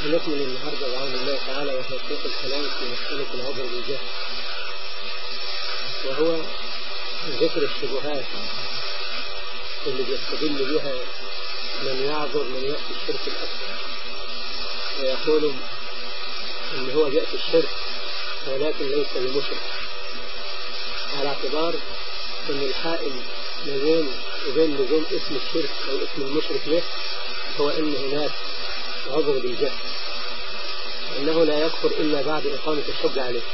نكمل النهارده بعون الله تعالى وتوفيق الكلام في مسألة العذر بالجهل وهو ذكر الشبهات اللي بيستدل بها من يعذر من يأتي الشرك الأكبر ويقول إن هو بيأتي الشرك ولكن ليس بمشرك على اعتبار إن الحائل ما بين وبين لزوم اسم الشرك أو اسم المشرك له هو إن هناك عذر بالجهل أنه لا يكفر إلا بعد إقامة الحج عليه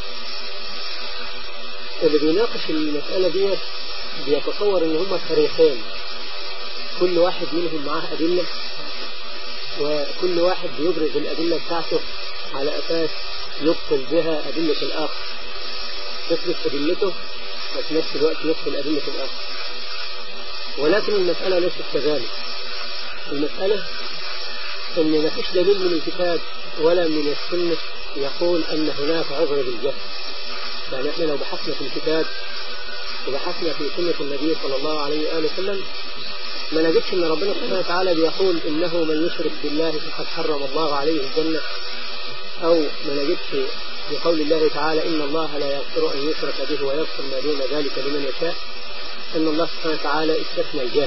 اللي بيناقش المسألة دي بيتصور إن هما فريقين كل واحد منهم معاه أدلة وكل واحد بيبرز الأدلة بتاعته على أساس يبطل بها أدلة الآخر يثبت أدلته وفي نفس الوقت يبطل أدلة الآخر ولكن المسألة ليست كذلك المسألة ان ما فيش دليل من الكتاب ولا من السنة يقول ان هناك عذر بالجهل يعني احنا لو بحثنا في الكتاب وبحثنا في سنة النبي صلى الله عليه وآله وسلم ما نجدش ان ربنا سبحانه وتعالى بيقول انه من يشرك بالله فقد حرم الله عليه الجنة او ما نجدش في قول الله تعالى ان الله لا يغفر ان يشرك به ويغفر ما دون ذلك لمن يشاء ان الله سبحانه وتعالى استثنى الجهل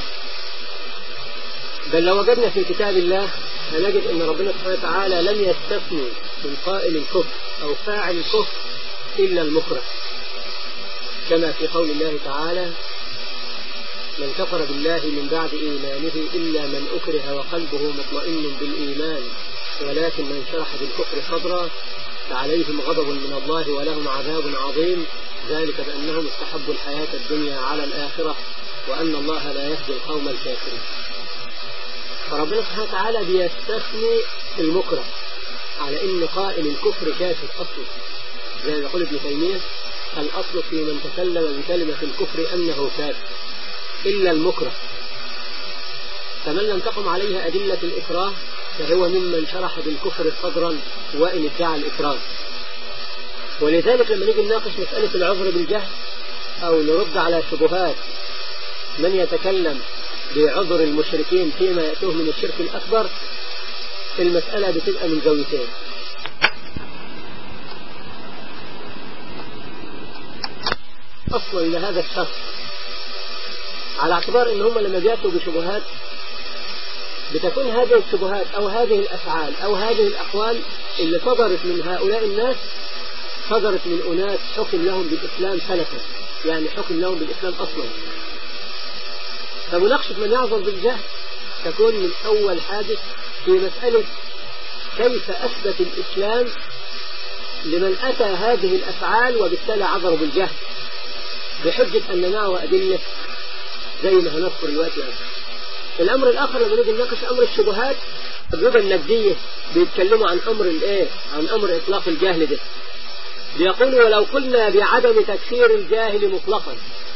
بل لو وجدنا في كتاب الله هنجد ان ربنا سبحانه وتعالى لم يستثني من قائل الكفر او فاعل الكفر الا المكره كما في قول الله تعالى من كفر بالله من بعد ايمانه الا من اكره وقلبه مطمئن بالايمان ولكن من شرح بالكفر صدرا فعليهم غضب من الله ولهم عذاب عظيم ذلك بانهم استحبوا الحياه الدنيا على الاخره وان الله لا يهدي القوم الكافرين فربنا سبحانه وتعالى بيستثني المكره على ان قائل الكفر كافر اصلا زي ما يقول ابن تيميه الاصل في من تكلم بكلمه الكفر انه كافر الا المكره فمن لم تقم عليها ادله الاكراه فهو ممن شرح بالكفر صدرا وان ادعى الاكراه ولذلك لما نيجي نناقش مساله العذر بالجهل او نرد على شبهات من يتكلم بعذر المشركين فيما يأتوه من الشرك الأكبر المسألة بتبقى من زاويتين أصلا لهذا الشخص على اعتبار ان هم لما بيأتوا بشبهات بتكون هذه الشبهات او هذه الافعال او هذه الاقوال اللي صدرت من هؤلاء الناس صدرت من اناس حكم لهم بالاسلام سلفا يعني حكم لهم بالاسلام اصلا فمناقشة من يعذر بالجهل تكون من أول حاجة في مسألة كيف أثبت الإسلام لمن أتى هذه الأفعال وبالتالي عذر بالجهل بحجة أن معه أدلة زي ما هنذكر دلوقتي الأمر الآخر لما نيجي نناقش أمر الشبهات التجربة النجدية بيتكلموا عن أمر الإيه؟ عن أمر إطلاق الجهل ده بيقولوا ولو قلنا بعدم تكفير الجاهل مطلقا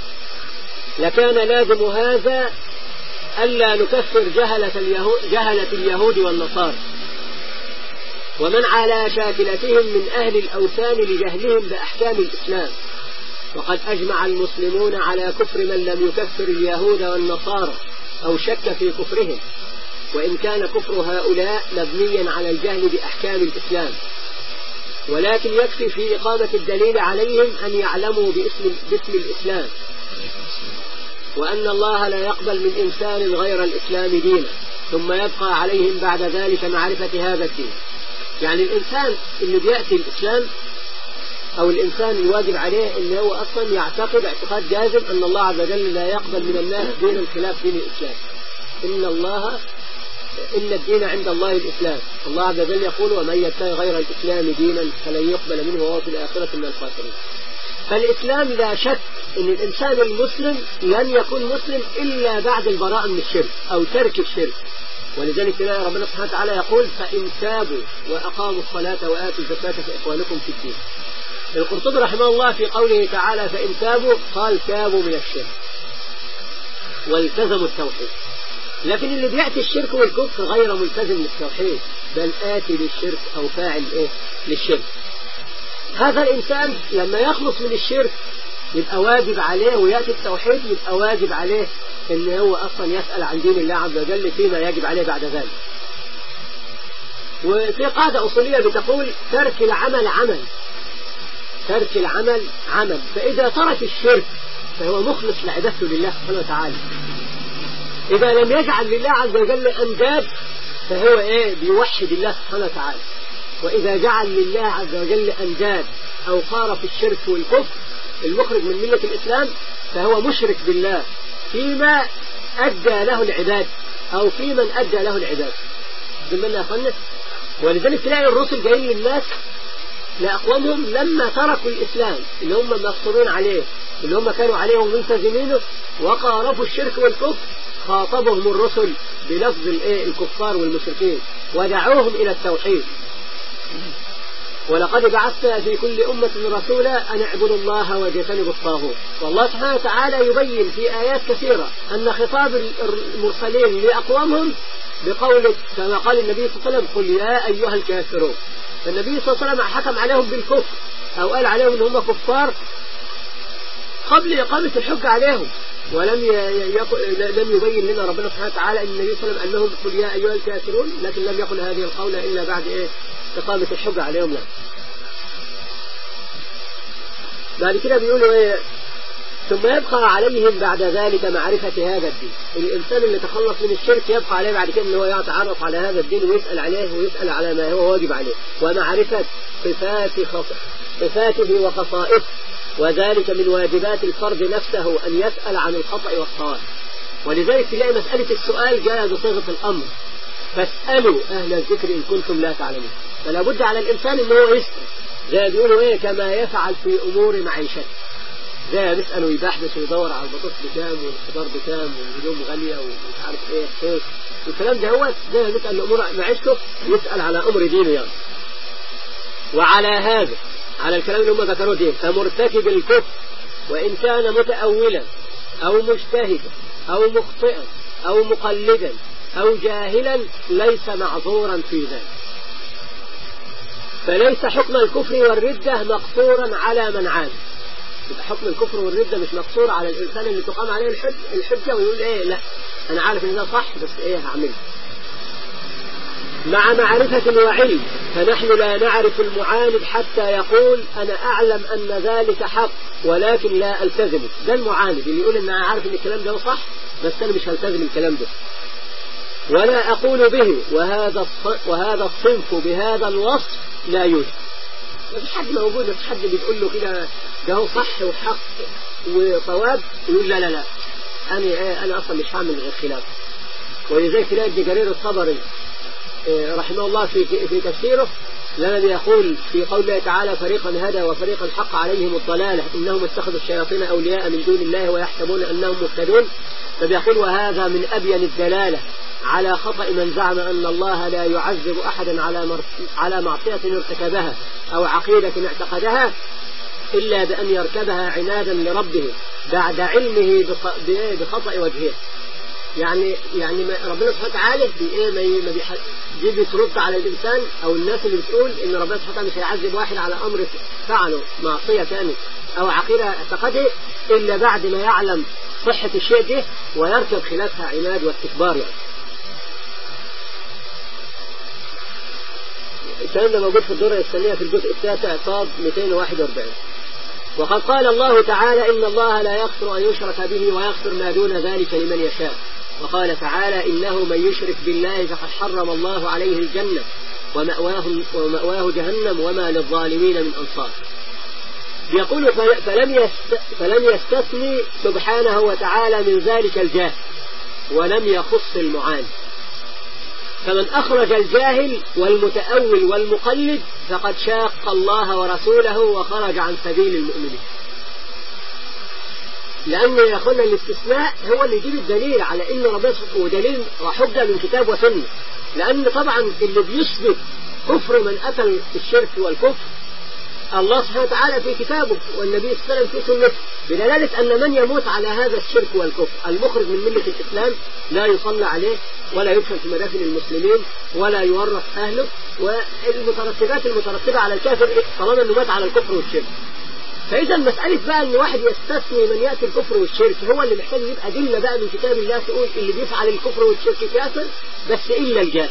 لكان لازم هذا ألا نكفر جهلة اليهود, جهلة اليهود والنصارى ومن على شاكلتهم من أهل الأوثان لجهلهم بأحكام الإسلام وقد أجمع المسلمون على كفر من لم يكفر اليهود والنصارى أو شك في كفرهم وإن كان كفر هؤلاء مبنيا على الجهل بأحكام الإسلام ولكن يكفي في إقامة الدليل عليهم أن يعلموا باسم, باسم الإسلام وأن الله لا يقبل من إنسان غير الإسلام دينا ثم يبقى عليهم بعد ذلك معرفة هذا الدين يعني الإنسان اللي بيأتي الإسلام أو الإنسان الواجب عليه أنه هو أصلا يعتقد اعتقاد جازم أن الله عز وجل لا يقبل من الناس دينا خلاف دين الإسلام إن الله إن الدين عند الله الإسلام الله عز وجل يقول ومن يبتغي غير الإسلام دينا فلن يقبل منه وهو في الآخرة من الخاسرين فالإسلام لا شك أن الإنسان المسلم لن يكون مسلم إلا بعد البراءة من الشرك أو ترك الشرك ولذلك تلاقي ربنا سبحانه وتعالى يقول فإن تابوا وأقاموا الصلاة وآتوا الزكاة فإخوانكم في الدين القرطبي رحمه الله في قوله تعالى فإن تابوا قال تابوا من الشرك والتزموا التوحيد لكن اللي بيأتي الشرك والكفر غير ملتزم للتوحيد بل آتي للشرك أو فاعل إيه للشرك هذا الإنسان لما يخلص من الشرك يبقى واجب عليه ويأتي التوحيد يبقى واجب عليه ان هو اصلا يسأل عن دين الله عز وجل فيما يجب عليه بعد ذلك وفي قاعدة أصولية بتقول ترك العمل عمل ترك العمل عمل فإذا ترك الشرك فهو مخلص لعبادته لله سبحانه وتعالى إذا لم يجعل لله عز وجل أنداد فهو إيه بيوحد الله سبحانه وتعالى وإذا جعل لله عز وجل أنداد أو صار في الشرك والكفر المخرج من ملة الإسلام فهو مشرك بالله فيما أدى له العباد أو في من أدى له العباد بالمعنى يا أخوانا ولذلك تلاقي الرسل جايين للناس لأقوامهم لما تركوا الإسلام اللي هم مقصورين عليه اللي هم كانوا عليه ملتزمينه وقارفوا الشرك والكفر خاطبهم الرسل بلفظ الايه الكفار والمشركين ودعوهم إلى التوحيد ولقد بعثنا في كل أمة رسولا أن اعبدوا الله واجتنبوا الطاغوت والله سبحانه وتعالى يبين في آيات كثيرة أن خطاب المرسلين لأقوامهم بقوله كما قال النبي صلى الله عليه وسلم قل يا أيها الكافرون فالنبي صلى الله عليه وسلم حكم عليهم بالكفر أو قال عليهم أن هم كفار قبل إقامة الحج عليهم ولم لم يبين لنا ربنا سبحانه وتعالى أن النبي صلى الله عليه وسلم أنهم قل يا أيها الكافرون لكن لم يقل هذه القولة إلا بعد إيه إقامة الحج عليهم لا بعد كده بيقولوا إيه ثم يبقى عليهم بعد ذلك معرفة هذا الدين الإنسان اللي تخلص من الشرك يبقى عليه بعد كده أنه يتعرف على هذا الدين ويسأل عليه ويسأل على ما هو واجب عليه ومعرفة صفات صفاته وخصائصه وذلك من واجبات الفرد نفسه أن يسأل عن الخطأ والصواب ولذلك تلاقي مسألة السؤال جاء بصيغة الأمر فاسألوا أهل الذكر إن كنتم لا تعلمون فلا بد على الإنسان أنه هو يسأل زي بيقولوا إيه كما يفعل في أمور معيشته زي بيسأل ويبحث ويدور على البطاطس بكام والخضار بكام والهدوم غالية ومش عارف إيه خير والكلام ده هو زي ما بيسأل أمور معيشته يسأل على أمر دينه يعني وعلى هذا على الكلام اللي هم ذكروه ده فمرتكب الكفر وإن كان متأولا أو مجتهدا أو مخطئا أو مقلدا أو جاهلا ليس معذورا في ذلك فليس حكم الكفر والردة مقصورا على من عاد يبقى حكم الكفر والردة مش مقصور على الإنسان اللي تقام عليه الحج الحجة ويقول إيه لا أنا عارف إن ده صح بس إيه هعمله مع معرفة وعلم فنحن لا نعرف المعاند حتى يقول أنا أعلم أن ذلك حق ولكن لا ألتزمه ده المعاند اللي يقول أن أنا عارف أن الكلام ده صح بس أنا مش هلتزم الكلام ده ولا أقول به وهذا وهذا الصنف بهذا الوصف لا يوجد ما فيش حد موجود ما فيش حد بيقول له كده ده هو صح وحق وصواب يقول لا لا لا أنا أنا أصلا مش هعمل غير خلاف ولذلك تلاقي ابن جرير الطبري رحمه الله في في تفسيره لما بيقول في قوله تعالى فريقا هدى وفريقا حق عليهم الضلالة إنهم اتخذوا الشياطين أولياء من دون الله ويحسبون أنهم مهتدون فبيقول وهذا من أبين الدلالة على خطأ من زعم أن الله لا يعذب أحدا على على معصية ارتكبها أو عقيدة اعتقدها إلا بأن يركبها عنادا لربه بعد علمه بخطأ وجهه يعني يعني ربنا سبحانه وتعالى بايه ما دي بترد على الانسان او الناس اللي بتقول ان ربنا سبحانه وتعالى مش هيعذب واحد على امر فعله معصيه كانت او عقيده اعتقده الا بعد ما يعلم صحه الشيء ده ويركب خلافها عناد واستكبار يعني. الكلام ده موجود في الدورة الثانية في الجزء التاسع صاد 241 وقد قال الله تعالى إن الله لا يغفر أن يشرك به ويغفر ما دون ذلك لمن يشاء وقال تعالى إنه من يشرك بالله فقد حرم الله عليه الجنة ومأواه, ومأواه جهنم وما للظالمين من أنصار يقول فلم, يست فلم يستثني سبحانه وتعالى من ذلك الجاهل ولم يخص المعاند فمن أخرج الجاهل والمتأول والمقلد فقد شاق الله ورسوله وخرج عن سبيل المؤمنين لأن يا أخوانا الاستثناء هو اللي يجيب الدليل على إن ربنا ودليل حجة من كتاب وسنة لأن طبعا اللي بيثبت كفر من أتى الشرك والكفر الله سبحانه وتعالى في كتابه والنبي صلى الله عليه وسلم في سنته بدلالة أن من يموت على هذا الشرك والكفر المخرج من ملة الإسلام لا يصلى عليه ولا يدفن في مدافن المسلمين ولا يورث أهله والمترتبات المترتبة على الكافر طالما أنه مات على الكفر والشرك فإذا مسألة بقى أن واحد يستثني من يأتي الكفر والشرك هو اللي محتاج يجيب أدلة بقى من كتاب الله تقول اللي بيفعل الكفر والشرك كافر بس إلا الجاهل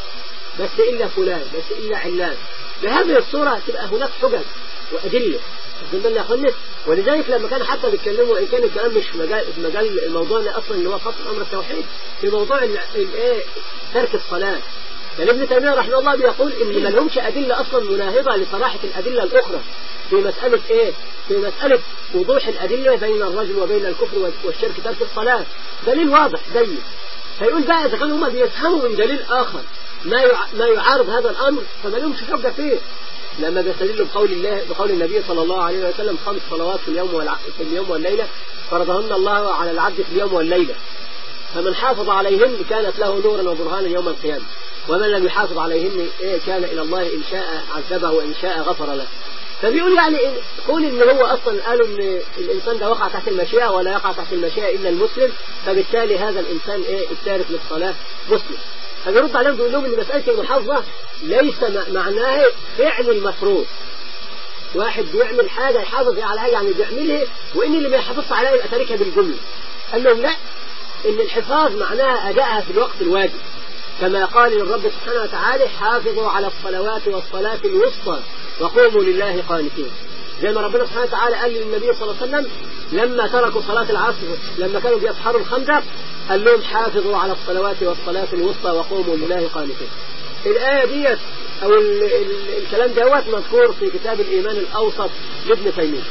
بس إلا فلان بس إلا علان بهذه الصورة تبقى هناك حجج وأدلة واخدين بالنا يا اخوانا ولذلك لما كانوا حتى بيتكلموا ان كان الكلام مش مجال مجال الموضوع اللي اصلا اللي هو خاص امر التوحيد في موضوع الايه ترك الصلاه يعني ابن تيميه رحمه الله بيقول ان ما لهمش ادله اصلا مناهضه لصراحه الادله الاخرى في مساله ايه؟ في مساله وضوح الادله بين الرجل وبين الكفر والشرك ترك الصلاه دليل واضح بين فيقول بقى اذا كانوا هم بيفهموا من دليل اخر ما ما يعارض هذا الامر فما لهمش حجه فيه لما بيستدل بقول الله بقول النبي صلى الله عليه وسلم خمس صلوات في اليوم والع... في اليوم والليله فرضهن الله على العبد في اليوم والليله فمن حافظ عليهن كانت له نورا وبرهانا يوم القيامه ومن لم يحافظ عليهن إيه كان الى الله ان شاء عذبه وان شاء غفر له فبيقول يعني إن كون ان هو اصلا قالوا ان الانسان ده وقع تحت المشيئه ولا يقع تحت المشيئه الا المسلم فبالتالي هذا الانسان ايه التارك للصلاه مسلم فبيرد عليهم بيقول لهم ان مساله المحافظه ليس معناها فعل المفروض واحد بيعمل حاجة يحافظ على حاجة يعني بيعملها وإن اللي ما يحافظش عليها يبقى تاركها بالجملة قال لهم لا إن الحفاظ معناها أدائها في الوقت الواجب كما قال الرب سبحانه وتعالى حافظوا على الصلوات والصلاة الوسطى وقوموا لله قانتين زي ما ربنا سبحانه وتعالى قال للنبي صلى الله عليه وسلم لما تركوا صلاة العصر لما كانوا بيسحروا الخندق قال لهم حافظوا على الصلوات والصلاة الوسطى وقوموا لله قانتين الآية ديت أو ال ال الكلام دوت مذكور في كتاب الإيمان الأوسط لابن تيمية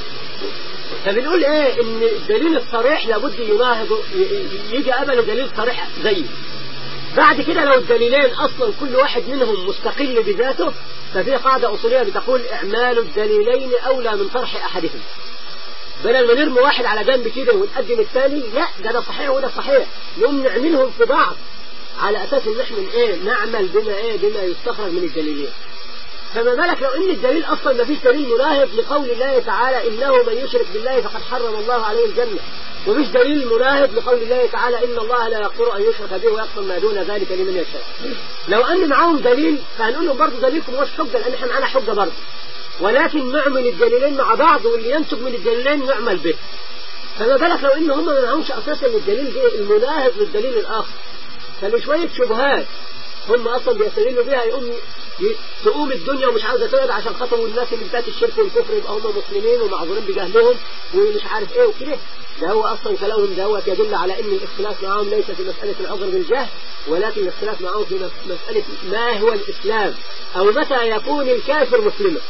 فبنقول إيه إن الدليل الصريح لابد يناهض يجي قبل دليل صريح زيه بعد كده لو الدليلين أصلا كل واحد منهم مستقل بذاته ففي قاعدة أصولية بتقول إعمال الدليلين أولى من طرح أحدهم بدل ما نرمي واحد على جنب كده ونقدم الثاني لا ده ده صحيح وده صحيح نقوم نعملهم في بعض على أساس إن إحنا إيه نعمل بما إيه بما يستخرج من الدليلين فما بالك لو إن الدليل أصلا ما فيش دليل مناهض لقول الله تعالى إنه من يشرك بالله فقد حرم الله عليه الجنة ومش دليل مناهض لقول الله تعالى إن الله لا يغفر أن يشرك به ويغفر ما دون ذلك لمن يشاء لو أن معاهم دليل فهنقول لهم برضه دليلكم مش حجة لأن إحنا معانا حجة برضه ولكن نعمل الدليلين مع بعض واللي ينتج من الدليلين نعمل به فما بالك لو إن هم ما معهمش أساسا الدليل ده المناهض للدليل الآخر فلشوية شبهات هم أصلا بيستدلوا بيها يقوم تقوم الدنيا ومش عاوزة تقعد عشان خاطر الناس اللي بتاعت الشرك والكفر يبقى هم مسلمين ومعذورين بجهلهم ومش عارف ايه وكده ده هو أصلا كلامهم دوت يدل على أن الاختلاف معهم ليس في مسألة العذر بالجهل ولكن الاختلاف معهم في مسألة ما هو الإسلام أو متى يكون الكافر مسلما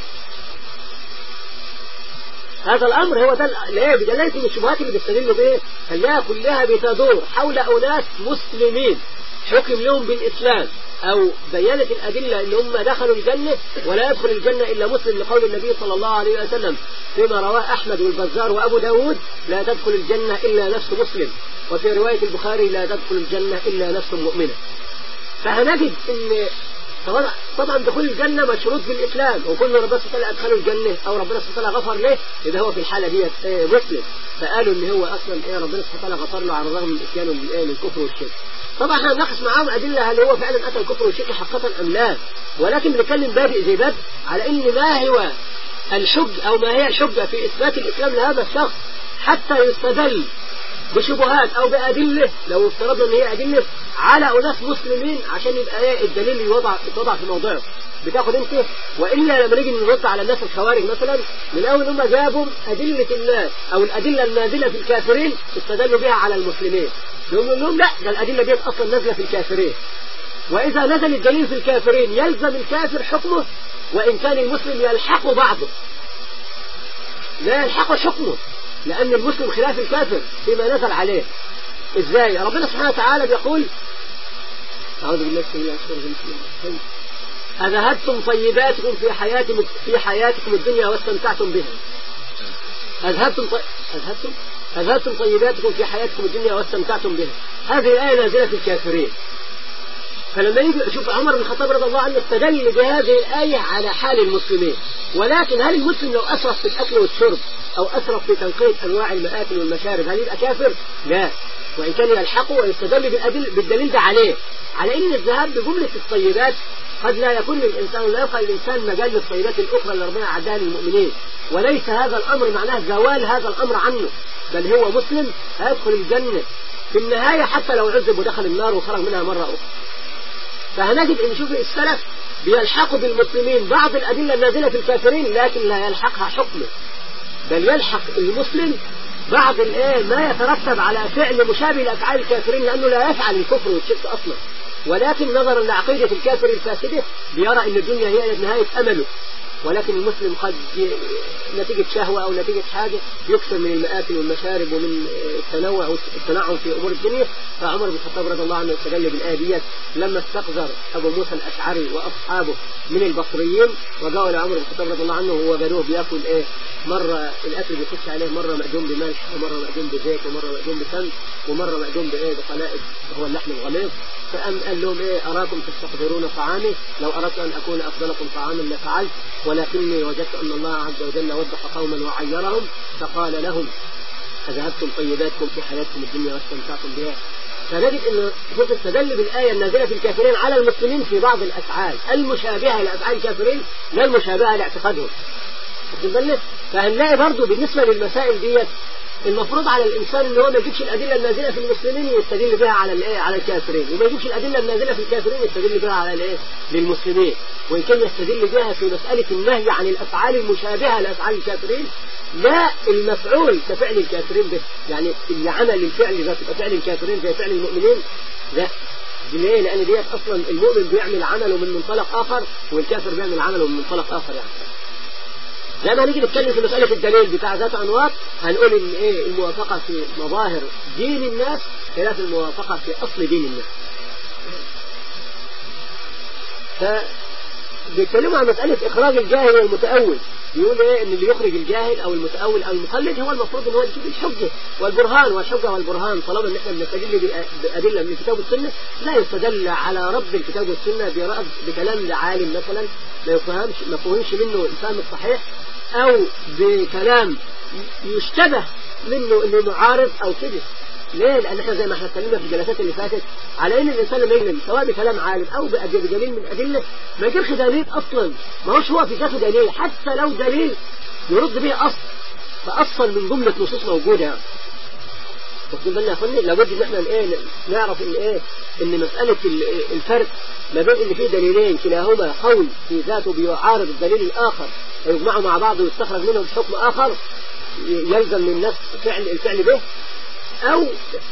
هذا الأمر هو ده ليه بدلاله من الشبهات اللي بيستدلوا بيه خليها كلها بتدور حول أناس مسلمين حكم لهم بالإسلام أو بيانت الأدلة إن هم دخلوا الجنة ولا يدخل الجنة إلا مسلم لقول النبي صلى الله عليه وسلم فيما رواه أحمد والبزار وأبو داود لا تدخل الجنة إلا نفس مسلم وفي رواية البخاري لا تدخل الجنة إلا نفس مؤمنة فهنجد إن طبعا طبعا دخول الجنة مشروط بالإسلام وكل ربنا سبحانه وتعالى أدخله الجنة أو ربنا سبحانه وتعالى غفر له إذا هو في الحالة ديت مسلم فقالوا إن هو أصلا إيه ربنا سبحانه وتعالى غفر له على الرغم من إتيانه من إيه من الكفر والشرك طبعا احنا بنناقش معاهم أدلة هل هو فعلا أتى الكفر والشرك حقيقة أم لا ولكن بنتكلم بادئ زي بدء على إن ما هو الحج أو ما هي الحجة في إثبات الإسلام لهذا الشخص حتى يستدل بشبهات او بادله لو افترضنا ان هي ادله على اناس مسلمين عشان يبقى ايه الدليل يوضع يتوضع في موضعه بتاخد انت والا لما نيجي نرد على الناس الخوارج مثلا من اول هم جابوا ادله الناس او الادله النازله في الكافرين استدلوا بها على المسلمين يقولوا لهم لا ده الادله دي اصلا نازله في الكافرين واذا نزل الدليل في الكافرين يلزم الكافر حكمه وان كان المسلم يلحق بعضه لا يلحق حكمه لأن المسلم خلاف الكافر فيما نزل عليه إزاي ربنا سبحانه وتعالى بيقول أعوذ بالله السميع العليم أذهبتم طيباتكم في حياتكم في حياتكم الدنيا واستمتعتم بها أذهبتم طي... أذهبتم أذهبتم طيباتكم في حياتكم الدنيا واستمتعتم بها هذه الآية نازلة في الكافرين فلما يجي شوف عمر بن الخطاب رضي الله عنه استدل بهذه الآية على حال المسلمين ولكن هل المسلم لو أسرف في الأكل والشرب أو أسرف في تنقية أنواع المآكل والمشارب هل يبقى كافر؟ لا وإن كان يلحقه ويستدل بالأدل بالدليل ده عليه على إن الذهاب بجملة الطيبات قد لا يكون للإنسان لا يبقى للإنسان مجال للطيبات الأخرى اللي ربنا أعدها للمؤمنين وليس هذا الأمر معناه زوال هذا الأمر عنه بل هو مسلم هيدخل الجنة في النهاية حتى لو عذب ودخل النار وخرج منها مرة أخرى فهنجد ان شوف السلف بيلحقوا بالمسلمين بعض الأدلة النازلة في الكافرين لكن لا يلحقها حكمه بل يلحق المسلم بعض الايه ما يترتب على فعل مشابه لأفعال الكافرين لأنه لا يفعل الكفر والشرك أصلا ولكن نظرا لعقيدة الكافر الفاسدة بيرى أن الدنيا هي نهاية أمله ولكن المسلم قد نتيجة شهوة أو نتيجة حاجة يكثر من المآكل والمشارب ومن التنوع والتنعم في أمور الدنيا فعمر بن الخطاب رضي الله عنه استدل بالآية ديت لما استقذر أبو موسى الأشعري وأصحابه من البصريين وجاءوا لعمر بن الخطاب رضي الله عنه ووجدوه بياكل إيه مرة الأكل بيخش عليه مرة مقدوم بملح ومرة مقدوم بزيت ومرة مقدوم بسمن ومرة مقدوم بإيه بقلائد وهو اللحم الغليظ فأم قال لهم إيه أراكم تستقدرون طعامي لو أردت أن أكون أفضلكم طعاما لفعلت ولكني وجدت أن الله عز وجل وضح قوما وعيرهم فقال لهم أذهبتم طيباتكم في حياتكم الدنيا واستمتعتم بها فنجد أن شوف استدل بالآية النازلة في الكافرين على المسلمين في بعض الأفعال المشابهة لأفعال الكافرين لا المشابهة لاعتقادهم فهنلاقي برضو بالنسبة للمسائل ديت المفروض على الإنسان إن هو ما يجيبش الأدلة النازلة في المسلمين يستدل بها على الإيه على الكافرين وما يجيبش الأدلة النازلة في الكافرين يستدل بها على الإيه للمسلمين وإن كان يستدل بها في مسألة النهي عن الأفعال المشابهة لأفعال الكافرين لا المفعول كفعل الكافرين به يعني اللي عمل الفعل ذات فعل الكافرين زي فعل المؤمنين لا ليه؟ لأن ديت أصلا المؤمن بيعمل عمله من منطلق آخر والكافر بيعمل عمله من منطلق آخر يعني زي ما نيجي نتكلم في مسألة الدليل بتاع ذات أنواط هنقول إن إيه الموافقة في مظاهر دين الناس خلاف الموافقة في أصل دين الناس فبيتكلموا عن مسألة إخراج الجاهل والمتأول يقول إيه إن اللي يخرج الجاهل أو المتأول أو المقلد هو المفروض إن هو يجيب الحجة والبرهان والحجة والبرهان طالما إن إحنا بنستدل بأدلة من الكتاب والسنة لا يستدل على رب الكتاب والسنة برأب بكلام لعالم مثلا ما يفهمش ما فهمش منه الفهم الصحيح أو بكلام يشتبه منه انه معارض او كده ليه؟ لأن احنا زي ما احنا اتكلمنا في الجلسات اللي فاتت على ان الانسان لما يجلس سواء بكلام عالم او بدليل من ادله ما يجيبش دليل اصلا ما هوش هو في ذاته دليل حتى لو دليل يرد به اصل فاصلا من جمله نصوص موجوده يعني واخدين بالنا يا اخواني لابد ان احنا ايه نعرف ان ايه ان مساله الفرق ما بين ان في دليلين كلاهما قول في ذاته بيعارض الدليل الاخر ويجمعوا مع بعض ويستخرج منهم حكم اخر يلزم من نفس فعل الفعل به او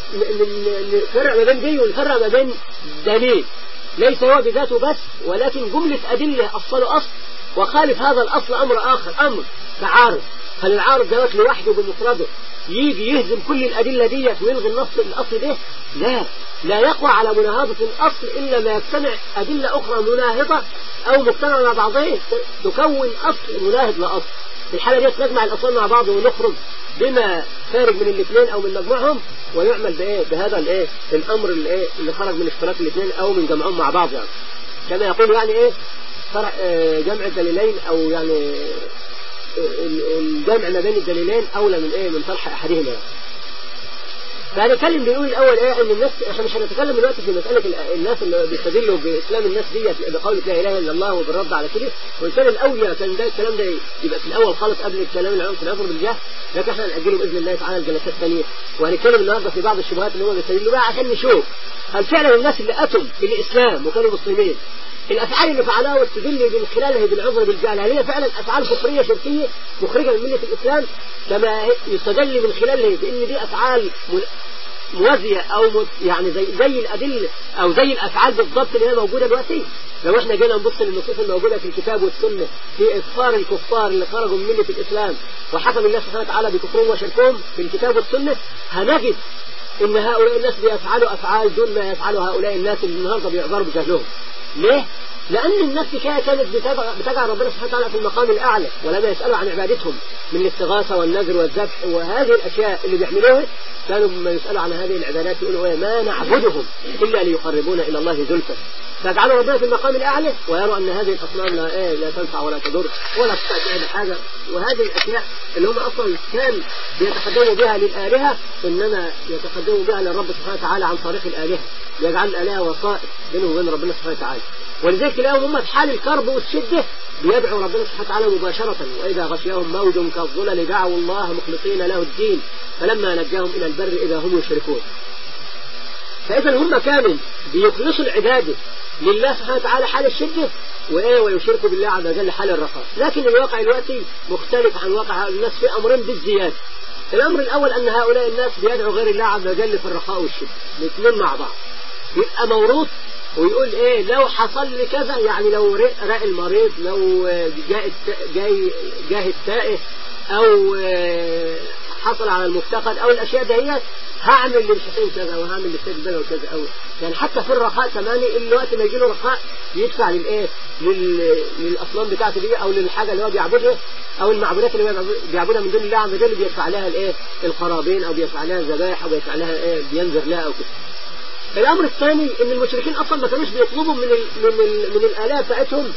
نفرق ما بين دي ونفرق ما بين دليل ليس هو بذاته بس ولكن جملة أدلة أصل أصل وخالف هذا الأصل أمر آخر أمر تعارض هل العارض دوت لوحده بمفرده يجي يهزم كل الأدلة ديت ويلغي النص الأصل ده لا لا يقوى على مناهضة الأصل إلا ما يجتمع أدلة أخرى مناهضة أو مجتمع مع بعضها تكون أصل مناهض لأصل في الحالة دي نجمع الأصل مع بعض ونخرج بما خارج من الاثنين أو من مجموعهم ويعمل بإيه بهذا الإيه الأمر الإيه اللي خرج من اشتراك الاثنين أو من جمعهم مع بعض يعني كما يقول يعني إيه فرع جمع الدليلين أو يعني الجمع ما بين الدليلين أولى من إيه من طرح أحدهما فهنتكلم بيقول الأول إيه إن الناس إحنا مش هنتكلم دلوقتي في مسألة الناس اللي بيستدلوا بإسلام الناس ديت بقول لا إله إلا الله وبالرد على كده وإن كان الأولى كان ده الكلام ده يبقى في الأول خالص قبل الكلام اللي في الأمر بالجهل لكن إحنا هنأجله بإذن الله تعالى الجلسات الثانية وهنتكلم النهارده في بعض الشبهات اللي هم بيستدلوا بها عشان نشوف هل فعلا الناس اللي أتوا بالإسلام وكانوا مسلمين الأفعال اللي فعلها واستدل من خلالها بالعذر بالجهل هل هي فعلا أفعال كفرية شركية مخرجة من ملة الإسلام كما يستدل من خلالها بأن دي أفعال موازية أو يعني زي زي الأدلة أو زي الأفعال بالضبط اللي هي موجودة دلوقتي لو احنا جينا نبص للنصوص الموجودة في الكتاب والسنة في إكفار الكفار اللي خرجوا من ملة الإسلام وحكم الله سبحانه وتعالى بكفرهم وشركهم في الكتاب والسنة هنجد إن هؤلاء الناس بيفعلوا أفعال دون ما يفعلوا هؤلاء الناس اللي النهارده بيعذروا بجهلهم ليه؟ لأن النفس كانت بتجعل ربنا سبحانه وتعالى في المقام الأعلى ولما يسألوا عن عبادتهم من الاستغاثة والنذر والذبح وهذه الأشياء اللي بيعملوها كانوا لما يسألوا عن هذه العبادات يقولوا ما نعبدهم إلا ليقربونا إلى الله زلفى فيجعلوا ربنا في المقام الأعلى ويروا أن هذه الأصنام لا, إيه لا تنفع ولا تضر ولا تستطيع حاجة وهذه الأشياء اللي هم أصلا كان بيتقدموا بها للآلهة إنما يتقدموا بها للرب سبحانه وتعالى عن طريق الآلهة يجعل الآلهة وسائط بينهم وبين ربنا سبحانه وتعالى ولذلك تلاقيهم هم في حال الكرب والشدة بيدعوا ربنا سبحانه وتعالى مباشرة وإذا غشيهم موج كالظلل دعوا الله مخلصين له الدين فلما نجاهم إلى البر إذا هم يشركون فإذا هم كانوا بيخلصوا العبادة لله سبحانه وتعالى حال الشدة وإيه ويشركوا بالله عز وجل حال الرخاء لكن الواقع الوقتي مختلف عن واقع هؤلاء الناس في أمرين بالزيادة الأمر الأول أن هؤلاء الناس بيدعوا غير الله عز وجل في الرخاء والشدة الاثنين مع بعض يبقى موروث ويقول ايه لو حصل لي كذا يعني لو رأى المريض لو جاء جاي جاه التائه او حصل على المفتقد او الاشياء دهيت هعمل للحسين كذا وهعمل للسيد البلوي كذا او يعني حتى في الرخاء كمان الوقت ما يجي له رخاء يدفع للايه لل... للاصنام بتاعته دي او للحاجه اللي هو بيعبدها او المعبودات اللي هو بيعبدها من دون الله عز وجل بيدفع لها الايه القرابين او بيدفع لها الذبائح او بيدفع لها ايه بينذر لها او كده الامر الثاني ان المشركين اصلا ما كانوش بيطلبوا من ال من ال من الالهه بتاعتهم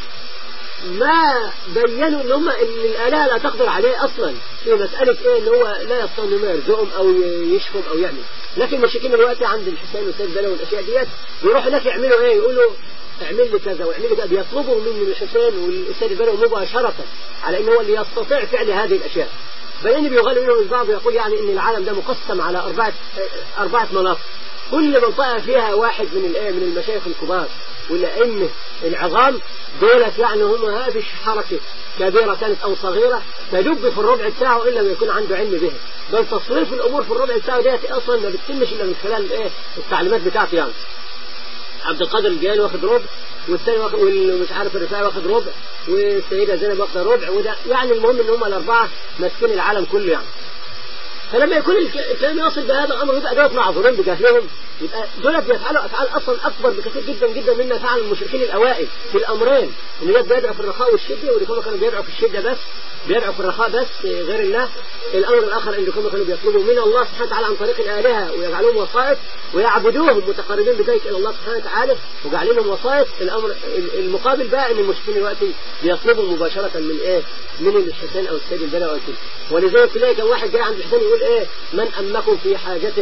ما بينوا ان هم ان الالهه لا تقدر عليه اصلا في مساله ايه ان هو لا يستطيع انه يرزقهم او يشفهم او يعمل لكن المشركين دلوقتي عند الحسين والسيد بلا والاشياء ديت يروحوا هناك يعملوا ايه يقولوا اعمل لي كذا واعمل لي كذا بيطلبوا من الحسين والسيد البلوي مباشره على ان هو اللي يستطيع فعل هذه الاشياء بل بيغالوا منهم البعض ويقول يعني ان العالم ده مقسم على اربعه اربعه مناطق كل منطقة فيها واحد من الايه من المشايخ الكبار والأئمة العظام دولت يعني هم هذه حركة كبيرة كانت أو صغيرة تدب في الربع بتاعه إلا ما يكون عنده علم بها بل تصريف الأمور في الربع بتاعه ديت أصلا ما بتتمش إلا من خلال الإيه التعليمات بتاعته يعني عبد القادر الجيلاني واخد ربع والثاني واخد والمش عارف الرفاعي واخد ربع والسيدة زينب واخدة ربع وده يعني المهم إن هم الأربعة ماسكين العالم كله يعني فلما يكون الكلام يصل بهذا الامر يبقى دوت معذورين بجهلهم يبقى دولت بيفعلوا افعال اصلا اكبر بكثير جدا جدا مما فعل المشركين الاوائل في الامرين ان دول بيدعوا في الرخاء والشده واللي كانوا بيدعوا في الشده بس بيدعوا في الرخاء بس غير الله الامر الاخر ان هم كانوا بيطلبوا من الله سبحانه وتعالى عن طريق الالهه ويجعلوهم وسائط ويعبدوهم متقربين بذلك الى الله سبحانه وتعالى وجعلينهم وسائط الامر المقابل بقى ان المشركين دلوقتي بيطلبوا مباشره من ايه من الحسين او السيد البلاء او كده ولذلك تلاقي كان واحد جاي عند الحسين يقول ايه من امكم في حاجه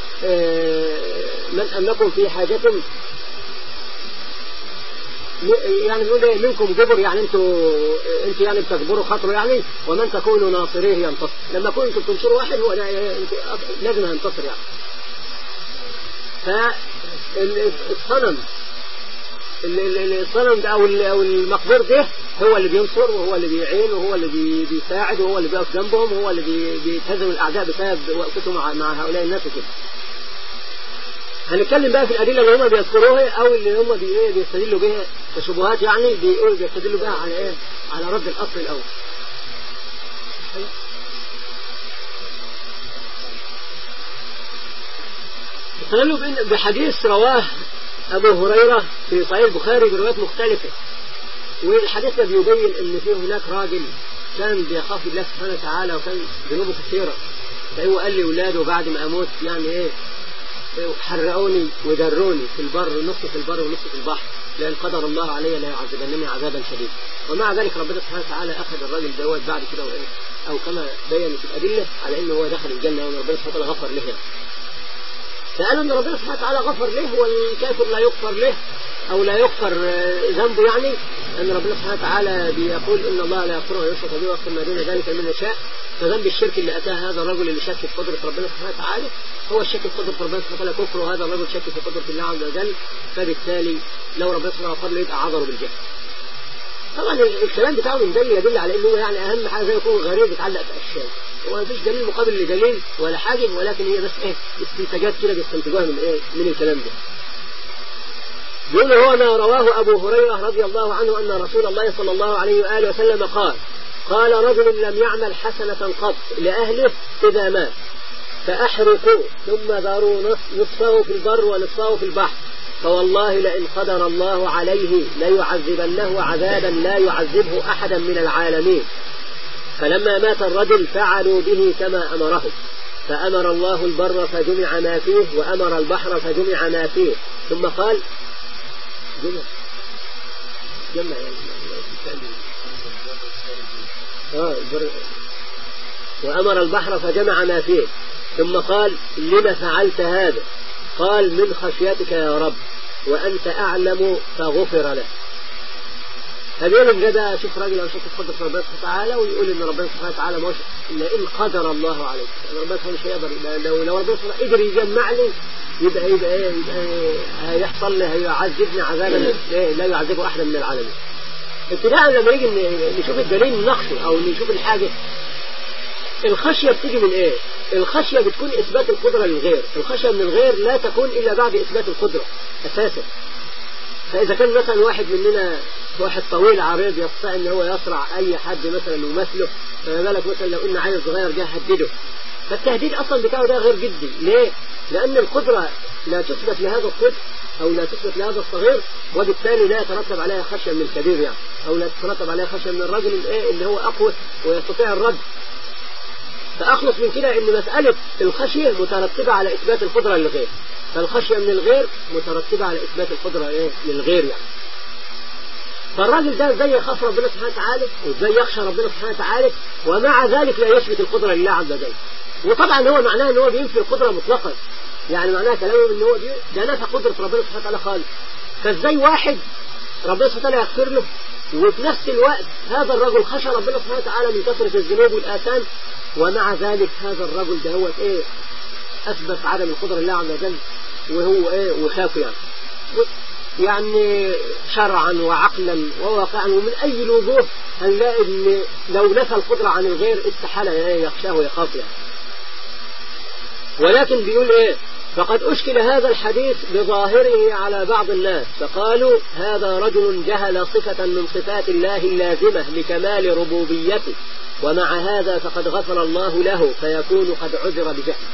من أمكم في حاجة يعني نقول ايه منكم جبر يعني انتوا انتوا يعني بتجبروا خاطره يعني ومن تكونوا ناصريه ينتصر لما كنتوا انتوا بتنشروا واحد هو لازم ينتصر يعني فالصنم الصنم ده او المقبور ده هو اللي بينصر وهو اللي بيعين وهو اللي بيساعد وهو اللي بيقف جنبهم وهو اللي بيتهزم الاعداء بسبب وقفته مع, مع هؤلاء الناس وكده هنتكلم بقى في الأدلة اللي هم بيذكروها أو اللي هم بي بيستدلوا بها كشبهات يعني بيقولوا بيستدلوا بها على إيه؟ على رد الأصل الأول. استدلوا بحديث رواه أبو هريرة في صحيح البخاري بروايات مختلفة. والحديث ده بيبين إن في هناك راجل كان بيخاف الله سبحانه وتعالى وكان ذنوبه كثيرة. فهو قال لأولاده بعد ما أموت يعني إيه حرقوني ودروني في البر نص في البر ونص في البحر لأن قدر الله علي لا يعذبنني عذابا شديدا ومع ذلك ربنا سبحانه وتعالى أخذ الراجل دوت بعد كده وإيه أو كما بين في الأدلة على إنه هو دخل الجنة وأن ربنا سبحانه وتعالى غفر له فقالوا أن ربنا سبحانه وتعالى غفر له والكافر لا يغفر له أو لا يغفر ذنبه يعني أن ربنا سبحانه وتعالى بيقول إن الله لا يغفر ويشرك به ويغفر ما دون ذلك من يشاء فذنب الشرك اللي أتاه هذا الرجل اللي شك في قدرة ربنا سبحانه وتعالى هو الشك في قدرة ربنا سبحانه وتعالى كفر وهذا الرجل شك في قدرة الله عز وجل فبالتالي لو ربنا سبحانه وتعالى يبقى عذره بالجهل طبعا الكلام بتاعه من دليل يدل على انه يعني اهم حاجه زي يكون غريب يتعلق باشياء هو ما فيش دليل مقابل لدليل ولا حاجه ولكن هي بس ايه استنتاجات كده بيستنتجوها من ايه من الكلام ده يقول هو ما رواه أبو هريرة رضي الله عنه أن رسول الله صلى الله عليه وآله وسلم قال قال رجل لم يعمل حسنة قط لأهله إذا مات فأحرقوا ثم ذروا نصفه في البر ونصفه في البحر فوالله لئن قدر الله عليه ليعذبنه عذابا لا يعذبه أحدا من العالمين فلما مات الرجل فعلوا به كما أمره فأمر الله البر فجمع ما فيه وأمر البحر فجمع ما فيه ثم قال جمع جمع يعني آه وأمر البحر فجمع ما فيه ثم قال لم فعلت هذا قال من خشيتك يا رب وأنت أعلم فغفر له فبيقول ده ده شوف راجل او شوف قدرة ربنا سبحانه وتعالى ويقول ان ربنا سبحانه وتعالى مش لئن قدر الله عليك يعني ربنا سبحانه مش هيقدر لو لو ربنا سبحانه قدر يجمع لي يبقى يبقى ايه يبقى هيحصل لي هيعذبني عذابا لا يعذبه احد من العالمين ابتداء لما نيجي نشوف الدليل النقصي او نشوف الحاجة الخشية بتيجي من ايه الخشية بتكون اثبات القدرة للغير الخشية من الغير لا تكون الا بعد اثبات القدرة اساسا فاذا كان مثلا واحد مننا واحد طويل عريض يستطيع ان هو يصرع اي حد مثلا يمثله فما بالك مثلا لو ان عيل صغير جه هدده فالتهديد اصلا بتاعه ده غير جدي ليه لان القدرة لا تثبت لهذا الطفل او لا تثبت لهذا الصغير وبالتالي لا يترتب عليها خشية من الكبير يعني او لا تترتب عليها خشية من الرجل الايه اللي هو اقوى ويستطيع الرد فأخلص من كده ان مسألة الخشية مترتبة على إثبات القدرة للغير فالخشية من الغير مترتبة على إثبات القدرة إيه للغير يعني فالراجل ده ازاي يخاف ربنا سبحانه وتعالى وازاي يخشى ربنا سبحانه وتعالى ومع ذلك لا يثبت القدرة لله عز وجل وطبعا هو معناه ان هو بينفي القدرة مطلقا يعني معناه كلامه ان هو ده نفى قدرة ربنا سبحانه وتعالى خالص فازاي واحد ربنا سبحانه وتعالى يغفر له وفي نفس الوقت هذا الرجل خشى ربنا سبحانه وتعالى من كثرة الذنوب والآثام ومع ذلك هذا الرجل ده هو ايه اثبت عدم القدرة لله عز وجل وهو ايه وخاف يعني يعني شرعا وعقلا وواقعا ومن اي الوجوه هنلاقي ان لو نفى القدرة عن الغير استحالة ايه يخشاه ويخاف يعني ولكن بيقول ايه فقد أشكل هذا الحديث بظاهره على بعض الناس فقالوا هذا رجل جهل صفة من صفات الله اللازمة لكمال ربوبيته ومع هذا فقد غفر الله له فيكون قد عذر بجهل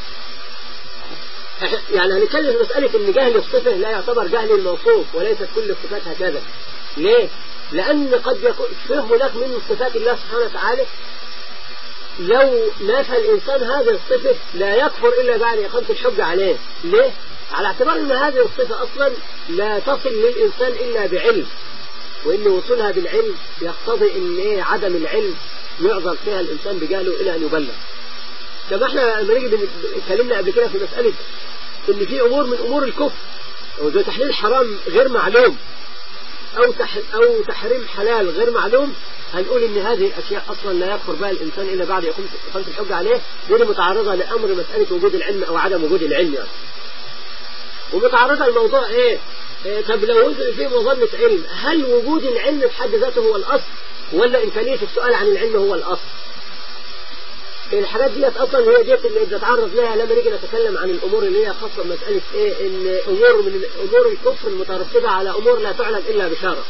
يعني هنتكلم في مسألة ان جهل الصفة لا يعتبر جهل الموصوف وليست كل الصفات هكذا ليه؟ لأن قد يكون فيه هناك من صفات الله سبحانه وتعالى لو نفى الإنسان هذه الصفة لا يكفر إلا بعد إقامة الحجة عليه ليه؟ على اعتبار أن هذه الصفة أصلا لا تصل للإنسان إلا بعلم وإن وصولها بالعلم يقتضي أن إيه عدم العلم يعذر فيها الإنسان بجهله إلى أن يبلغ كما احنا لما نيجي اتكلمنا قبل كده في مسألة ان في امور من امور الكفر وزي تحليل حرام غير معلوم او تح او تحريم حلال غير معلوم هنقول ان هذه الاشياء اصلا لا يكفر بها الانسان الا بعد يقوم اقامه الحجه عليه دي متعرضه لامر مساله وجود العلم او عدم وجود العلم يعني ومتعرضه الموضوع ايه, إيه طب لو في مظنه علم هل وجود العلم بحد ذاته هو الاصل ولا امكانيه السؤال عن العلم هو الاصل الحاجات ديت اصلا هي ديت اللي بنتعرض لها لما نيجي نتكلم عن الامور اللي هي خاصه بمساله ايه ان امور من امور الكفر المترتبه على امور لا تعلم الا بشاره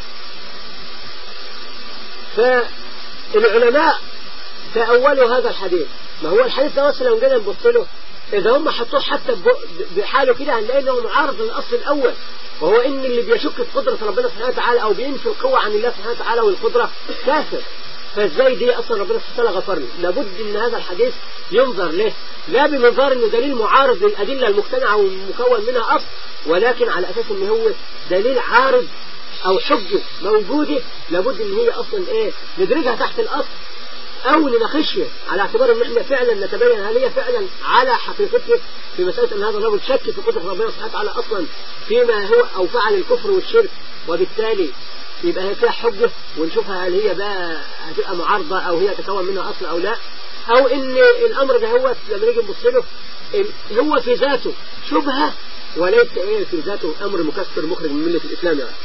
فالعلماء تأولوا هذا الحديث ما هو الحديث ده اصلا لو جينا نبص له اذا هم حطوه حتى بحاله كده هنلاقي انه معارض للاصل الاول وهو ان اللي بيشك في قدره ربنا سبحانه وتعالى او بينفي القوه عن الله سبحانه وتعالى والقدره كافر فازاي دي اصلا ربنا سبحانه وتعالى غفر له لابد ان هذا الحديث ينظر له لا بمنظار انه دليل معارض للادله المجتمعه والمكون منها اصل ولكن على اساس ان هو دليل عارض او حجه موجوده لابد ان هي اصلا ايه ندرجها تحت الاصل او نناقشها على اعتبار ان احنا فعلا نتبين هل هي فعلا على حقيقتها في مساله ان هذا الرجل شك في قدره ربنا سبحانه وتعالى اصلا فيما هو او فعل الكفر والشرك وبالتالي يبقى هي فيها حجة ونشوفها هل هي بقى هتبقى معارضة أو هي تكون منها أصل أو لا أو إن الأمر ده هو لما نيجي نبص له هو في ذاته شبهة وليس إيه في ذاته أمر مكسر مخرج من ملة الإسلام يعني.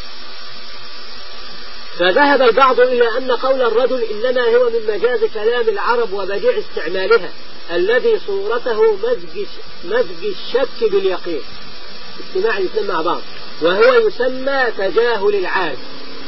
فذهب البعض إلى أن قول الرجل إنما هو من مجاز كلام العرب وبديع استعمالها الذي صورته مزج مزج الشك باليقين اجتماع الاثنين مع بعض وهو يسمى تجاهل العارف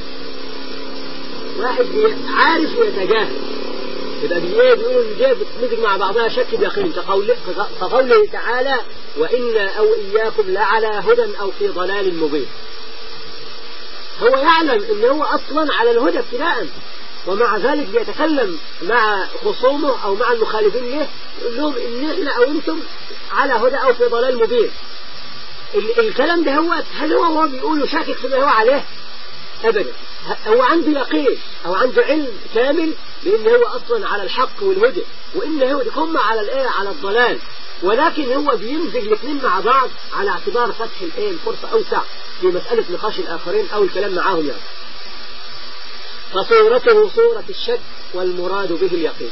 واحد عارف ويتجاهل يبقى بيه بيقولوا ان دي بتمزج مع بعضها شك بيقين كقوله تعالى وإنا أو إياكم لعلى هدى أو في ضلال مبين هو يعلم ان هو اصلا على الهدى ابتداء ومع ذلك بيتكلم مع خصومه او مع المخالفين له يقول لهم ان احنا او انتم على هدى او في ضلال مبين الكلام ده هو هل هو هو بيقول شاكك فيما هو عليه ابدا هو عنده يقين او عنده علم كامل بان هو اصلا على الحق والهدى وان هو هم على الايه على الضلال ولكن هو بيمزج الاثنين مع بعض على اعتبار فتح الايه الفرصه اوسع في مساله نقاش الاخرين او الكلام معاهم يعني فصورته صورة الشك والمراد به اليقين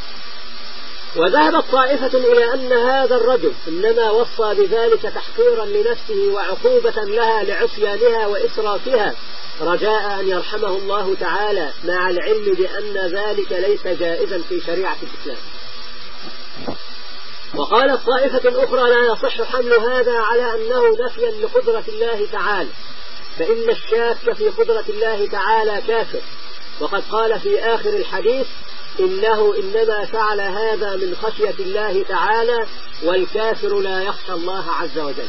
وذهبت طائفة إلى أن هذا الرجل إنما وصى بذلك تحقيرا لنفسه وعقوبة لها لعصيانها وإسرافها رجاء أن يرحمه الله تعالى مع العلم بأن ذلك ليس جائزا في شريعة الإسلام وقالت طائفة أخرى لا يصح حمل هذا على أنه نفيا لقدرة الله تعالى فإن الشاك في قدرة الله تعالى كافر وقد قال في آخر الحديث إنه إنما فعل هذا من خشية الله تعالى والكافر لا يخشى الله عز وجل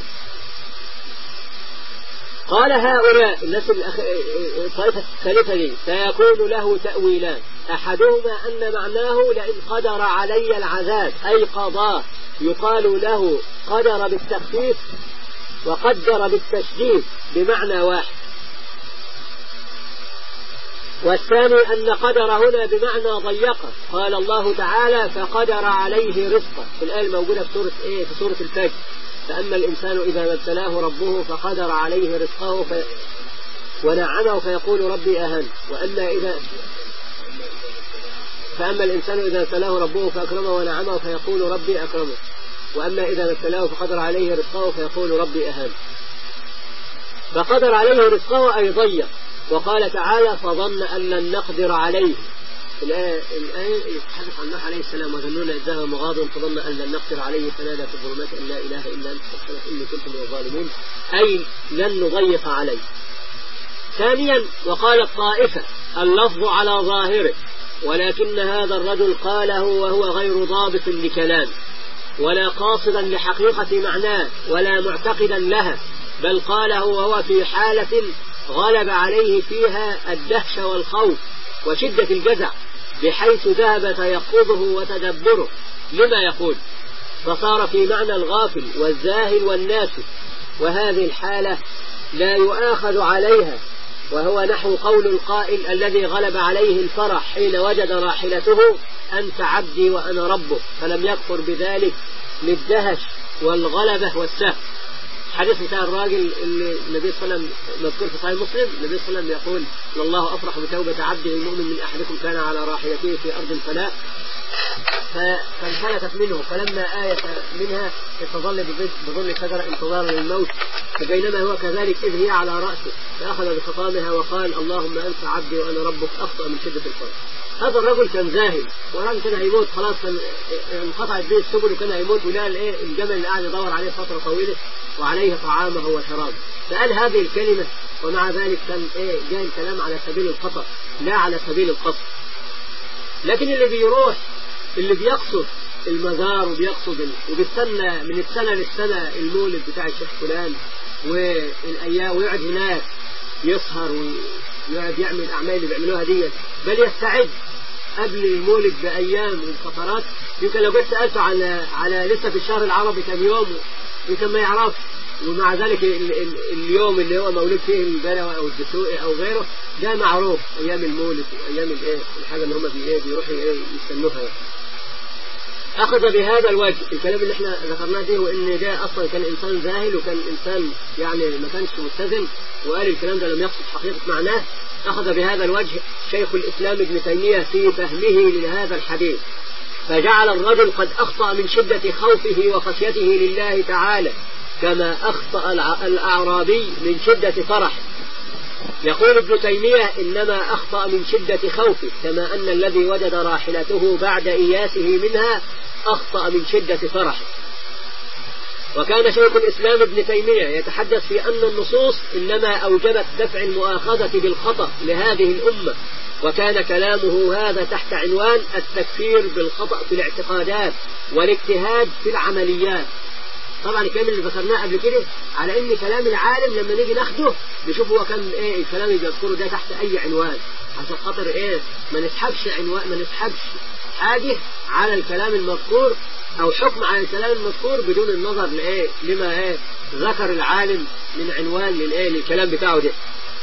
قال هؤلاء الناس الطائفة الثالثة دي سيكون له تأويلان أحدهما أن معناه لئن قدر علي العذاب أي قضاه يقال له قدر بالتخفيف وقدر بالتشديد بمعنى واحد والثاني أن قدر هنا بمعنى ضيقه قال الله تعالى فقدر عليه رزقه في الآية الموجودة في سورة إيه في سورة الفجر فأما الإنسان إذا ما ابتلاه ربه فقدر عليه رزقه في ونعمه فيقول ربي أهن وأما إذا فأما الإنسان إذا ابتلاه ربه فأكرمه ونعمه فيقول ربي أكرمه وأما إذا ابتلاه فقدر عليه رزقه فيقول ربي أهن فقدر عليه رزقه أي ضيق وقال تعالى فظن أن لن نقدر عليه الآية الآية يتحدث عن نوح عليه السلام وظنون إذ ذهب مغاضبا فظن أن لن نقدر عليه فنادى في الظلمات أن لا إله إلا أنت سبحانك إني كنت من الظالمين أي لن نضيق عليه ثانيا وقال الطائفة اللفظ على ظاهره ولكن هذا الرجل قاله وهو غير ضابط لكلام ولا قاصدا لحقيقة معناه ولا معتقدا لها بل قاله وهو في حالة غلب عليه فيها الدهشة والخوف وشدة الجزع بحيث ذهب تيقظه وتدبره لما يقول فصار في معنى الغافل والزاهل والناس وهذه الحالة لا يؤاخذ عليها وهو نحو قول القائل الذي غلب عليه الفرح حين وجد راحلته أنت عبدي وأنا ربك فلم يكفر بذلك للدهش والغلبة والسهل حديث بتاع الراجل اللي النبي صلى الله عليه وسلم مذكور في صحيح مسلم النبي صلى الله عليه وسلم يقول ان الله افرح بتوبه عبده المؤمن من احدكم كان على راحلته في ارض الفلاح فانفلتت منه فلما آية منها استظل بظل شجرة انتظارا للموت فبينما هو كذلك إذ هي على رأسه فأخذ بخطامها وقال اللهم أنت عبدي وأنا ربك أخطأ من شدة الفرح هذا الرجل كان زاهد والراجل كان هيموت خلاص كان انقطعت به السبل وكان هيموت ولقى الايه الجمل اللي قاعد يدور عليه فتره طويله وعليه طعامه وشرابه فقال هذه الكلمه ومع ذلك كان ايه جاء الكلام على سبيل الخطا لا على سبيل القصد لكن اللي بيروح اللي بيقصد المزار وبيقصد وبيستنى من السنه للسنه المولد بتاع الشيخ فلان والايام ويقعد هناك يسهر ويقعد يعمل الأعمال اللي بيعملوها دي بل يستعد قبل المولد بأيام وفترات يمكن لو جيت سألته على على لسه في الشهر العربي كم يوم يمكن ما يعرفش ومع ذلك ال ال اليوم اللي هو مولود فيه البلوى أو الدسوقي أو غيره ده معروف أيام المولد وأيام الإيه الحاجة اللي هم بيروحوا إيه يستنوها يعني. أخذ بهذا الوجه الكلام اللي احنا ذكرناه ده وإن ده أصلا كان إنسان ذاهل وكان إنسان يعني ما كانش متزن وقال الكلام ده لم يقصد حقيقة معناه أخذ بهذا الوجه شيخ الإسلام ابن تيمية في فهمه لهذا الحديث فجعل الرجل قد أخطأ من شدة خوفه وخشيته لله تعالى كما أخطأ الأعرابي من شدة فرحه يقول ابن تيمية إنما أخطأ من شدة خوفه كما أن الذي وجد راحلته بعد إياسه منها أخطأ من شدة فرحه وكان شيخ الإسلام ابن تيمية يتحدث في أن النصوص إنما أوجبت دفع المؤاخذة بالخطأ لهذه الأمة وكان كلامه هذا تحت عنوان التكفير بالخطأ في الاعتقادات والاجتهاد في العمليات طبعا الكلام اللي ذكرناه قبل كده على ان كلام العالم لما نيجي ناخده نشوف هو كان ايه الكلام اللي بيذكره ده تحت اي عنوان عشان خاطر ايه ما نسحبش عنوان ما نسحبش حاجه على الكلام المذكور او حكم على الكلام المذكور بدون النظر لايه لما ايه ذكر العالم من عنوان للايه للكلام بتاعه ده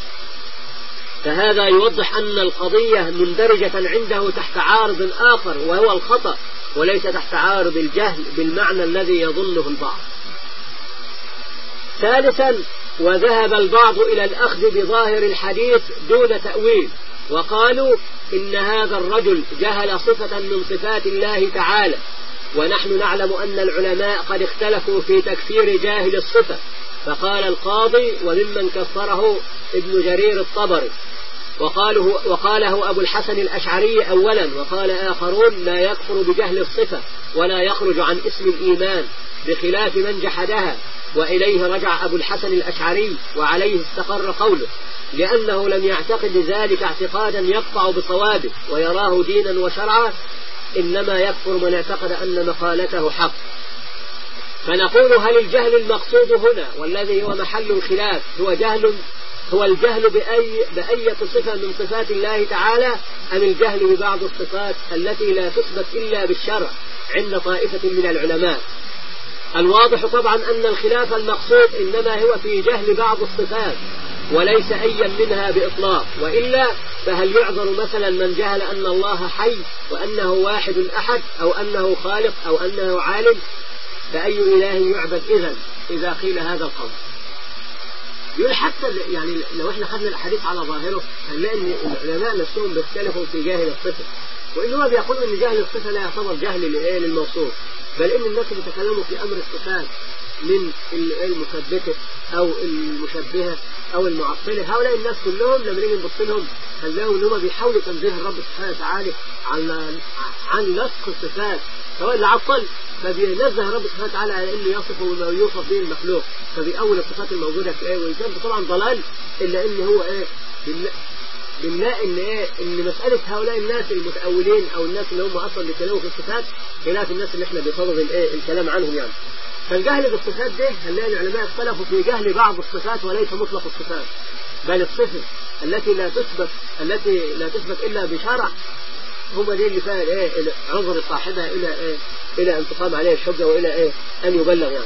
فهذا يوضح أن القضية مندرجة عنده تحت عارض آخر وهو الخطأ وليس تحت عارض الجهل بالمعنى الذي يظنه البعض ثالثا وذهب البعض إلى الأخذ بظاهر الحديث دون تأويل وقالوا إن هذا الرجل جهل صفة من صفات الله تعالى ونحن نعلم أن العلماء قد اختلفوا في تكفير جاهل الصفة فقال القاضي وممن كفره ابن جرير الطبري وقاله, وقاله أبو الحسن الأشعري أولا وقال آخرون لا يكفر بجهل الصفة ولا يخرج عن اسم الإيمان بخلاف من جحدها وإليه رجع أبو الحسن الأشعري وعليه استقر قوله لأنه لم يعتقد ذلك اعتقادا يقطع بصوابه ويراه دينا وشرعا إنما يكفر من اعتقد أن مقالته حق فنقول هل الجهل المقصود هنا والذي هو محل الخلاف هو جهل هو الجهل بأي بأية صفة من صفات الله تعالى أم الجهل ببعض الصفات التي لا تثبت إلا بالشرع عند طائفة من العلماء الواضح طبعا أن الخلاف المقصود إنما هو في جهل بعض الصفات وليس أيا منها بإطلاق وإلا فهل يعذر مثلا من جهل أن الله حي وأنه واحد أحد أو أنه خالق أو أنه عالم فأي إله يعبد إذا إذا قيل هذا القول يقول حتى يعني لو احنا خدنا الحديث على ظاهره هنلاقي ان العلماء نفسهم بيختلفوا في جاهل الصفه وان هو بيقولوا ان جاهل الصفه لا يعتبر جهل للموصوف بل ان الناس اللي تكلموا في امر الصفات من المثبته او المشبهه او المعطله هؤلاء الناس كلهم لما نيجي نبص لهم هنلاقوا ان هم بيحاولوا تنزيه الرب سبحانه وتعالى عن عن نسخ الصفات سواء اللي عطل فبينزه الرب سبحانه وتعالى على انه يصف وما يوصف به المخلوق فبيأول الصفات الموجوده في ايه وان كان طبعا ضلال الا ان هو ايه بنلاقي ان ايه ان مساله هؤلاء الناس المتاولين او الناس اللي هم اصلا بيتكلموا في الصفات خلاف الناس اللي احنا بصدد الايه الكلام عنهم يعني فالجهل بالصفات ده هنلاقي العلماء اختلفوا في جهل بعض الصفات وليس مطلق الصفات بل الصفه التي لا تثبت التي لا تثبت الا بشرع هم دي اللي فيها ايه عذر صاحبها الى ايه الى ان تقام عليه الحجه والى ايه ان يبلغ يعني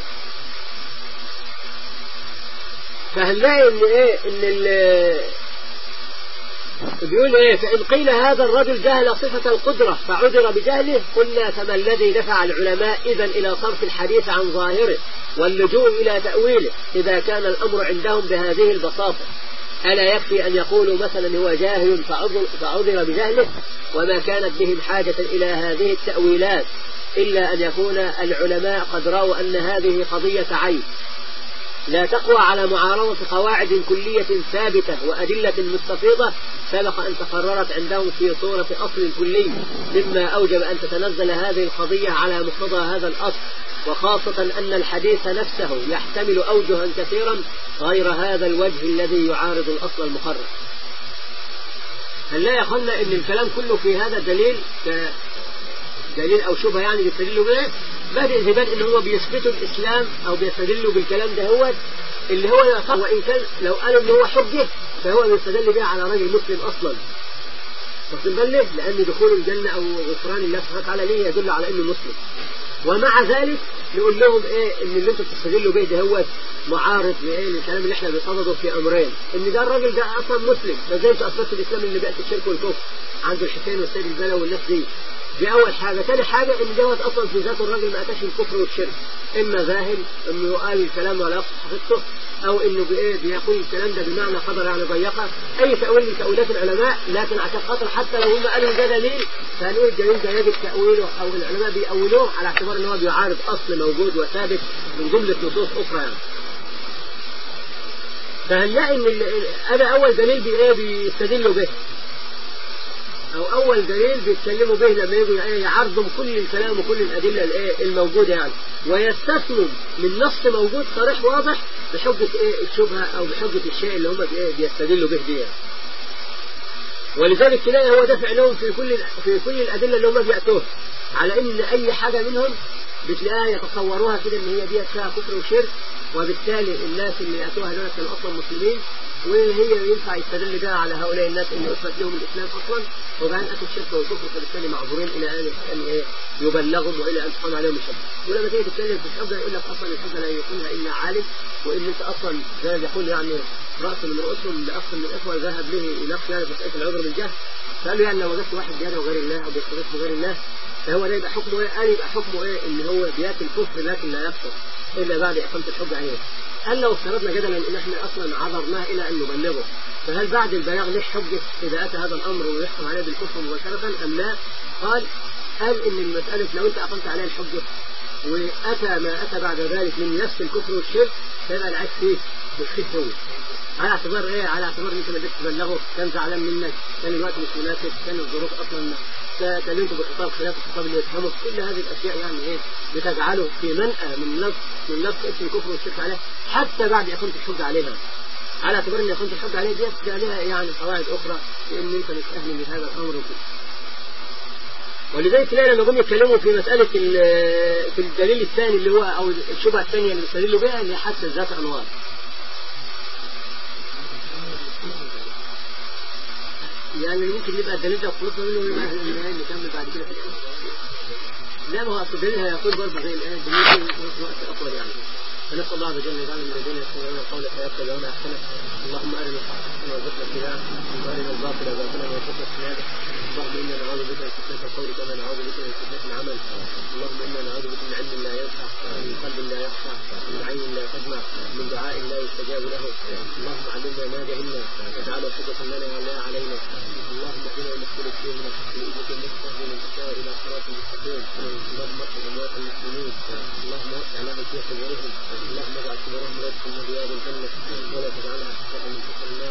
فهنلاقي ان ايه ان بيقول ايه فإن قيل هذا الرجل جهل صفة القدرة فعذر بجهله قلنا فما الذي دفع العلماء إذا إلى صرف الحديث عن ظاهره واللجوء إلى تأويله إذا كان الأمر عندهم بهذه البساطة ألا يكفي أن يقولوا مثلا هو جاهل فعذر بجهله وما كانت بهم حاجة إلى هذه التأويلات إلا أن يكون العلماء قد رأوا أن هذه قضية عيب لا تقوى على معارضة قواعد كلية ثابتة وأدلة مستفيضة سبق أن تقررت عندهم في صورة أصل كلي مما أوجب أن تتنزل هذه القضية على مقتضى هذا الأصل وخاصة أن الحديث نفسه يحتمل أوجها كثيرا غير هذا الوجه الذي يعارض الأصل المقرر هل لا يقولنا أن الكلام كله في هذا دليل دليل أو شبهة يعني بيستدلوا به بدء إثبات إن هو بيثبتوا الإسلام أو بيستدلوا بالكلام ده هو اللي هو يعتبر وإن كان لو قالوا إن هو حجة فهو بيستدل بها على راجل مسلم أصلا واخد بالك لأن دخول الجنة أو غفران الله سبحانه وتعالى ليه يدل على إنه مسلم ومع ذلك نقول لهم ايه ان اللي انتم بتستدلوا به ده هو معارض لايه للكلام اللي احنا بنصدده في امرين ان ده الراجل ده اصلا مسلم فازاي انتوا اثبتوا الاسلام اللي بيأتي الشرك والكفر عند الحسين والسيد البلاوي والناس دي دي أول حاجة ثاني حاجة إن دوت أصلا في ذات الراجل ما أتاش الكفر والشرك إما ذاهل إنه يقال الكلام ولا يقصد حقيقته أو إنه بإيه بيقول الكلام ده بمعنى قدر يعني ضيقة أي تأويل من تأويلات العلماء لكن عشان خاطر حتى لو هم قالوا ده دليل فهنقول الدليل ده يجب تأويله أو العلماء بيأولوه على اعتبار إن هو بيعارض أصل موجود وثابت من جملة نصوص أخرى يعني. فهنلاقي إن هذا أول دليل بإيه بيستدلوا به أو أول دليل بيتكلموا به لما يجوا يعرضوا كل الكلام وكل الأدلة الموجودة يعني ويستثنوا من نص موجود صريح واضح بحجة إيه الشبهة أو بحجة الشيء اللي هم بيستدلوا به دي ولذلك تلاقي هو دافع لهم في كل في كل الأدلة اللي هم بيأتوها على إن أي حاجة منهم بتلاقيها يتصوروها كده إن هي دي فيها كفر وشرك وبالتالي الناس اللي يأتوها دول كانوا أصلا مسلمين وهي ينفع يستدل بها على هؤلاء الناس اللي اثبت لهم الاسلام اصلا وبعدين اتوا الشرك والكفر فبالتالي معذورين الى ان ان ايه يبلغهم والى ان تقام عليهم الحجه ولما تيجي تتكلم في الحجه يقول لك اصلا الحجه لا يكونها الا عالم وان انت اصلا زي ما يقول يعني راس من رؤوسهم لاخ من الاخوه ذهب به ينقي يعني مساله العذر بالجهل فقال له يعني لو وجدت واحد بيدعو غير الله او بيستغيث بغير الله فهو ده يبقى حكمه ايه؟ قال يبقى حكمه ايه؟ ان هو بياكل كفر لكن لا يكفر إلا بعد إقامة الحجة عليه قال لو افترضنا جدلا إن إحنا أصلا عذرناه إلى أن نبلغه فهل بعد البلاغ له حجة إذا أتى هذا الأمر ويحكم عليه بالكفر مباشرة أم لا؟ قال قال إن المسألة لو أنت أقمت عليه الحجة وأتى ما أتى بعد ذلك من نفس الكفر والشرك فيبقى العكس فيه بالخير هو على اعتبار ايه على اعتبار ان انت ما قدرتش تبلغه كان زعلان منك كان الوقت مش مناسب كان الظروف اصلا كلمته بخطاب خلاف الخطاب اللي يفهمه كل هذه الاشياء يعني ايه بتجعله في منأى من نفس من نفس اسم الكفر والشرك عليه حتى بعد اقامه الحجه عليها على اعتبار ان اقامه الحجه عليه ديت عليها يعني قواعد اخرى لان انت مش اهل من هذا الامر وكده ولذلك تلاقي لما جم يتكلموا في مسألة في الدليل الثاني اللي هو أو الشبهة الثانية اللي استدلوا بها اللي حادثة ذات أنوار يعني ممكن يبقى الدليل ده خلصنا منه ويبقى نكمل بعد كده لا ما هو أصل الدليل هيقول برضه زي الآن الدليل في وقت أطول يعني فنسأل الله عز وجل يجعل من الذين يستمعون القول فيتبعون أحسنه اللهم أرنا الحق حقا وارزقنا اتباعه وأرنا الباطل باطلا وارزقنا اجتنابه اللهم إنا نعوذ بك من فتنة القول كما نعوذ بك من فتنة العمل اللهم إنا نعوذ بك من علم لا ينفع من قلب لا يخشع من عين لا تدمع من دعاء لا يستجاب له اللهم علمنا ما جهلنا واجعله حجة لنا ولا علينا اللهم اهدنا ونختلف فيه من الحق بإذنك المستقيم من تشاء إلى صراط مستقيم اللهم اغفر أموات المسلمين اللهم وسع لهم في قبورهم اللهم اجعل قبورهم رزقا من رياض الجنة ولا تجعلها حسنة من حسن